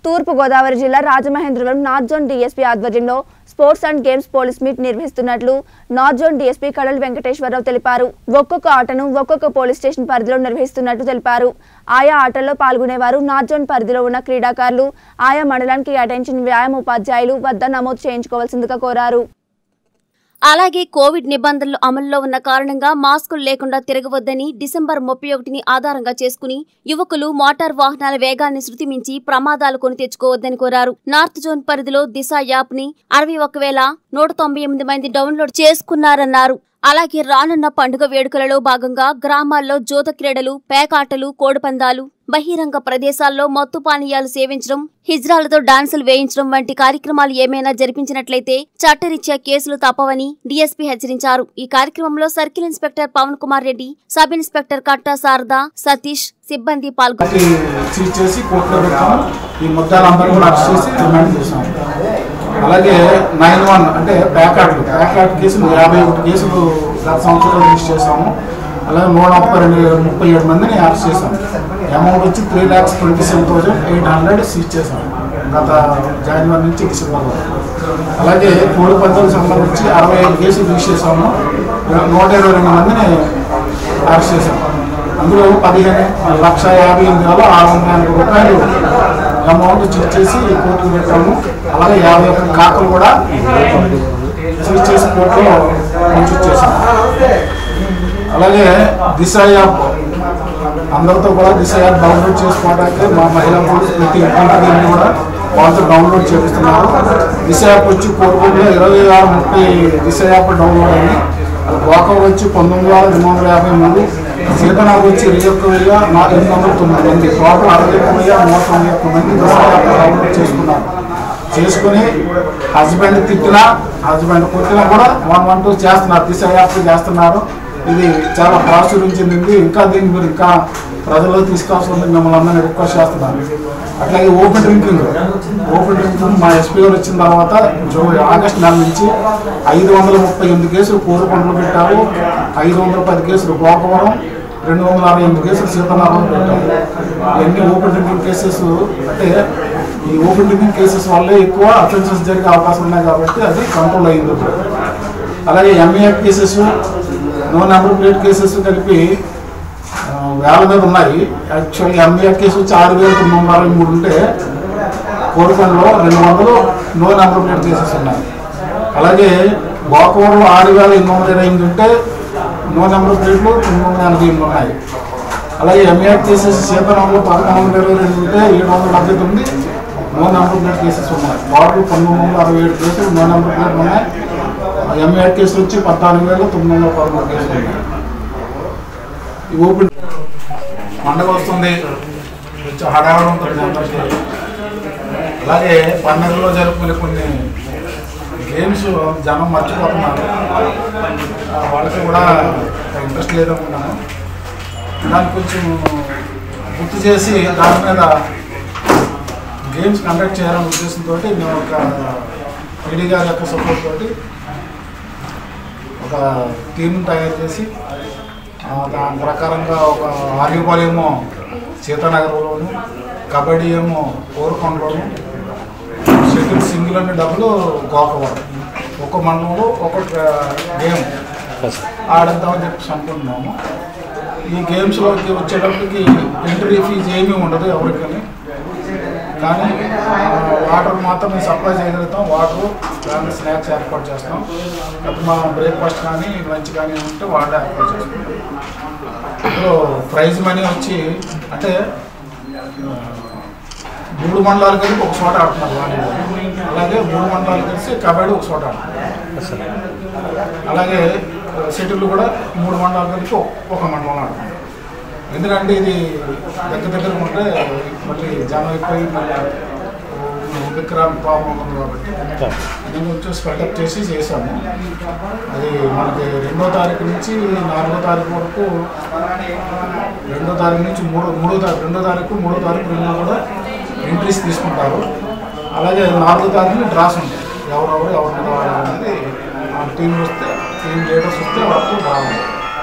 తూర్పు గోదావరి జిల్లా Rajamahendravaram north zone DSP ఆధ్వర్యంలో sports and games police meet నిర్వహిస్తున్నట్లు north zone DSP Kadal Venkateswararao తెలిపారు ఒక్కొక్క ఆటను ఒక్కొక్క పోలీస్ స్టేషన్ పరిధిలో నిర్వహిస్తున్నట్లు తెలిపారు ఆయా ఆటల్లో పాల్గొనేవారు నార్త్ జోన్ పరిధిలో ఉన్న క్రీడాకారులు ఆయా మండలానికి కేటాయించిన వ్యాయామ ఉపాధ్యాయులు వద్ద నమోదు చేయించుకోవాల్సిందిగా కోరారు అలాగే కోవిడ్ నిబంధనలు అమల్లో ఉన్న కారణంగా మాస్కులు లేకుండా తిరగవద్దని డిసెంబర్ ముప్పై ఒకటిని ఆధారంగా చేసుకుని యువకులు మోటార్ వాహనాల వేగాన్ని శృతి మించి ప్రమాదాలు కొని తెచ్చుకోవద్దని కోరారు నార్త్ జోన్ పరిధిలో దిశ యాప్ ని అరవై ఒక వేల నూట తొంభై ఎనిమిది మంది డౌన్లోడ్ చేసుకున్నారన్నారు అలాగే రానున్న పండుగ వేడుకలలో భాగంగా గ్రామాల్లో జోత క్రీడలు పేకాటలు కోడిపందాలు బహిరంగ ప్రదేశాల్లో మత్తు పానీయాలు సేవించడం హిజ్రాలతో డాన్సులు వేయించడం వంటి కార్యక్రమాలు ఏమైనా జరిపించినట్లయితే చట్టరీత్యా కేసులు తప్పవని డీఎస్పీ హెచ్చరించారు ఈ కార్యక్రమంలో circle inspector Pavan Kumar Reddy sub inspector Katta Sharada Satish సిబ్బంది పాల్గొన్నారు పార్టీ సీజ్ చేసి కోర్టులో పెట్టాము ఈ ముద్దాలందరూ కూడా అరెస్ట్ చేసి రిమాండ్ చేసాము అలాగే నైన్ వన్ అంటే ప్యాకాట్లు ప్యాకాట్ కేసులు యాభై ఒకటి కేసులు గత సంవత్సరంలో రిజిస్టర్ చేసాము అలాగే నూట ముప్పై రెండు ముప్పై ఏడు మందిని అరెస్ట్ చేసాము అమౌంట్ వచ్చి three lakhs twenty seven thousand eight hundred seize చేసాము గత జనవరి నుంచి డిసెంబర్ వరకు అలాగే కోడి పందాలకు సంబంధించి అరవై ఐదు కేసులు రిజిస్టర్ చేసాము నూట ఇరవై రెండు మందిని అరెస్ట్ చేసాము అందులో పదిహేను లక్ష యాభై ఎనిమిది వేల ఆరు వందల ఎనభై రూపాయలు అమౌంట్ చెక్ చేసి కోర్టుకు పెట్టాము అలాగే యాభై ఒకటి కాకలు కూడా చెక్ చేసి కోర్టులో మంజూరు చేశాము అలాగే దిశ యాప్ అందరితో కూడా దిశ యాప్ డౌన్లోడ్ చేసుకోవడానికి మా మహిళా పోలీసు ప్రతి ఇంటికి కూడా వాళ్ళతో డౌన్లోడ్ చేపిస్తున్నారు దిశ యాప్ వచ్చి కోరుకుంటే ఇరవై ఆరు ముప్పై దిశ యాప్ డౌన్లోడ్ అయింది గోకం వచ్చి పంతొమ్మిది వేల రెండు వందల యాభై మూడు సీతనాకు వచ్చి ఇరవై ఒక్క వెయ్యి నా ఎనిమిది వందల తొమ్మిది మంది టోటల్ అరవై ఒక్క వెయ్యి నూట తొంభై ఒక్క మంది దిశ యాప్ డౌన్లోడ్ చేసుకున్నారు చేసుకుని హస్బెండ్ తిట్టినా హస్బెండ్ కొట్టినా కూడా వన్ వన్ టూ చేస్తున్నారు దిశ యాప్ చేస్తున్నారు ఇది చాలా ప్రాచుర్యం చెందింది ఇంకా దీన్ని మీరు ఇంకా ప్రజల్లో తీసుకోవాల్సి ఉంది మిమ్మల్ని అందరినీ రిక్వెస్ట్ చేస్తున్నాను అట్లాగే ఓపెన్ డ్రింకింగ్ ఓపెన్ డ్రింకింగ్ మా ఎస్పీ గారు వచ్చిన తర్వాత జూ ఆగస్ట్ నెల నుంచి ఐదు వందల ముప్పై ఎనిమిది కేసులు కోరుకొండలు పెట్టారు ఐదు వందల పది కేసులు గోకవరం రెండు వందల అరవై ఎనిమిది కేసులు సీతారామం పెట్టారు ఇవన్నీ ఓపెన్ డ్రింకింగ్ కేసెస్ అంటే ఈ ఓపెన్ డ్రింకింగ్ కేసెస్ వల్లే ఎక్కువ అఫెన్సెస్ జరిగే అవకాశం ఉన్నాయి కాబట్టి అది కంట్రోల్ అయింది ఇప్పుడు. అలాగే MAF cases no number plate cases కలిపి ఆ, వేల మీద ఉన్నాయి యాక్చువల్లీ ఎంఏఎఫ్ కేసు వచ్చి ఆరు వేల తొమ్మిది వందల అరవై మూడు ఉంటే కోరుకొండలో రెండు వందలు నో నెంబర్ ప్లేట్ కేసెస్ ఉన్నాయి అలాగే గోకవరంలో ఆరు వేల ఎనిమిది వందల ఇరవై ఎనిమిది ఉంటే నో నెంబర్ ప్లేట్లు తొమ్మిది వందల ఎనభై ఎనిమిది ఉన్నాయి అలాగే ఎంఏఎఫ్ కేసెస్ సీతారాంలో పదకొండు వందల ఇరవై రెండు ఉంటే ఏడు వందల డెబ్బై తొమ్మిది నో నెంబర్ ప్లేట్ కేసెస్ ఉన్నాయి టోటల్ పంతొమ్మిది వందల అరవై ఏడు కేసులు నో నెంబర్ ప్లేట్లు ఉన్నాయి ఎంఏఆర్ కేసులు వచ్చి పద్నాలుగు వేల తొమ్మిది వందల పదమూడు కేసులు ఉన్నాయి ఈ ఓపెన్ పండగ వస్తుంది కొంచెం హడావిడి ఉంటుంది అందరికీ అలాగే పండగలో జరుపుకునే కొన్ని గేమ్స్ జనం మర్చిపోతున్నారు ఆ, వాళ్ళకి కూడా ఇంట్రెస్ట్ లేదనుకున్నాను దాన్ని కొంచెం గుర్తు చేసి దాని మీద గేమ్స్ కండక్ట్ చేయాలనే ఉద్దేశంతో మేము ఒక ఈడీ గారి యొక్క సపోర్ట్ తోటి ఒక టీం తయారు చేసి ఆ, దాని ప్రకారంగా ఒక వాలీబాల్ ఏమో సీతానగర్లోను కబడ్డీ ఏమో కోరుకొండలోను షటిల్ సింగిల్ అనే డబ్బులు గోకవరం ఒక్క మండలంలో ఒక్కొక్క గేమ్ ఆడద్దామని చెప్పి అనుకుంటున్నాము ఈ గేమ్స్లోకి వచ్చేటప్పటికి ఎంట్రీ ఫీజు ఏమీ ఉండదు ఎవరికని కానీ ఆ, వాటర్ మాత్రం మేము సప్లై చేయగలుగుతాం వాటర్ దాని స్నాక్స్ ఏర్పాటు చేస్తాం అప్పుడు మా బ్రేక్ఫాస్ట్ కానీ లంచ్ కానీ ఉంటే వాళ్ళే ఏర్పాటు చేస్తాం ఇప్పుడు ప్రైజ్ మనీ వచ్చి అంటే ఆ, మూడు మండలాలు కలిపి ఒక చోట ఆడుతున్నారు వాలీబాల్ అలాగే మూడు మండలాలు కలిసి కబడ్డీ ఒక చోట ఆడుతున్నారు అలాగే షటిల్ కూడా మూడు మండలాలు కలిపి ఒక- ఒక మండలం ఆడుతున్నారు ఎందుకంటే ఇది దగ్గర దగ్గర ఉంటే మళ్ళీ జనం అయిపోయి మళ్ళీ విక్రాంతి ప్రాబ్లం ఉంది కాబట్టి నేను వచ్చి స్పెటప్ చేసి చేశాము అది మనకి రెండో తారీఖు నుంచి నాలుగో తారీఖు వరకు రెండో తారీఖు నుంచి మూడో మూడో తారీఖు రెండో తారీఖు మూడో తారీఖు రెండు కూడా ఎంట్రీస్ తీసుకుంటారు అలాగే నాలుగో తారీఖున డ్రాస్ ఉంటాయి ఎవరెవరు ఎవరి మీద వాళ్ళు అనేది ఆ టీం వస్తే టీం లీడర్స్ వస్తే వాళ్ళతో బాగుంది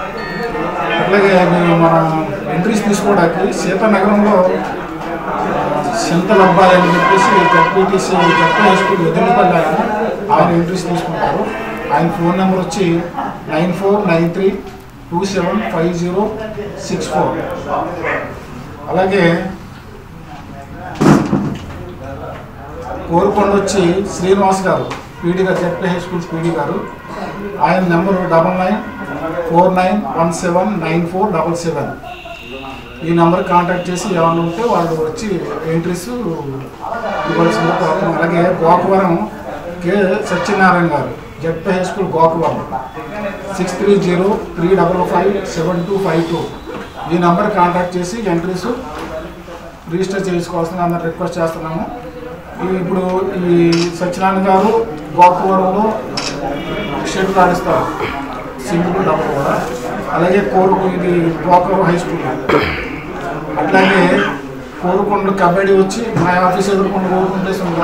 అట్లాగే మీరు మన ఎంట్రీస్ తీసుకోవడానికి సీతానగరంలో ఆ, చింతల అబ్బాయి అని చెప్పేసి ZPTC ZP high school Edurupalli ఆయన ఆయన ఎంట్రీస్ తీసుకుంటారు ఆయన ఫోన్ నెంబర్ వచ్చి nine four nine three two seven five zero six four అలాగే కోరుకొండ వచ్చి శ్రీనివాస్ గారు పీడీ గారు ZP high school PD garu ఆయన number double nine four nine one seven nine four double seven ఈ నెంబర్ కాంటాక్ట్ చేసి ఏమైనా ఉంటే వాళ్ళు వచ్చి ఎంట్రీస్ ఇవ్వాల్సింది కోరుతున్నాం అలాగే Gokavaram K Satyanarayana garu ZP high school Gokavaram six three zero three double five seven two five two ఈ నెంబర్ కాంటాక్ట్ చేసి ఎంట్రీస్ రిజిస్టర్ చేసుకోవాల్సిన అందరు రిక్వెస్ట్ చేస్తున్నాము ఈ ఇప్పుడు ఈ సత్యనారాయణ గారు గోకవరంలో షెడ్యూల్ ఆడిస్తారు సింగిల్ డబుల్ కూడా అలాగే కోరు ఇది గోకవరం హై స్కూల్ అట్లాగే కోరుకొండ కబడ్డీ వచ్చి మా ఆఫీస్ ఎదుర్కొండ కోరుకుంటే